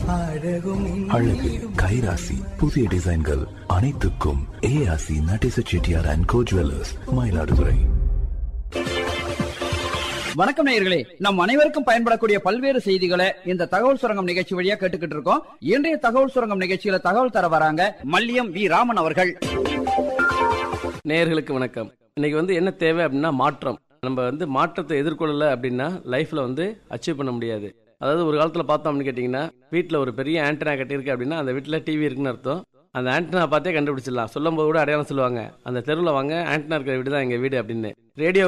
அழகு கைராசி புதிய டிசைன்கள் அனைத்துக்கும் ஏஆசி Natesa Chettiar and co jewellers Mayiladuthurai வணக்கம் நேயர்களே நம் அனைவருக்கும் பயன்படக்கூடிய பல்வேறு செய்திகளை இந்த தகவல் சுரங்கம் நிகழ்ச்சி வழியா கேட்டுக்கிட்டு இருக்கோம் இன்றைய தகவல் சுரங்கம் நிகழ்ச்சியில தகவல் தர வராங்க மல்லியம் வி ராமன் அவர்கள் நேயர்களுக்கு வணக்கம் இன்னைக்கு வந்து என்ன தேவை அப்படின்னா மாற்றம் நம்ம வந்து மாற்றத்தை எதிர்கொள்ளல அப்படின்னா லைஃப்ல வந்து அச்சீவ் பண்ண முடியாது அதாவது ஒரு காலத்துல பார்த்தோம் அப்படின்னு கேட்டிங்கன்னா வீட்டில் ஒரு பெரிய ஆண்டனா கட்டியிருக்கு அப்படின்னா அந்த வீட்டில் டிவி இருக்குன்னு அர்த்தம் அந்த ஆண்டனா பார்த்தே கண்டுபிடிச்சிடலாம் சொல்லும் போது கூட அடையாளம் சொல்லுவாங்க அந்த தெருவில் வாங்க ஆண்டனா இருக்கிற வீடு தான் எங்கள் வீடு அப்படின்னு ரேடியோ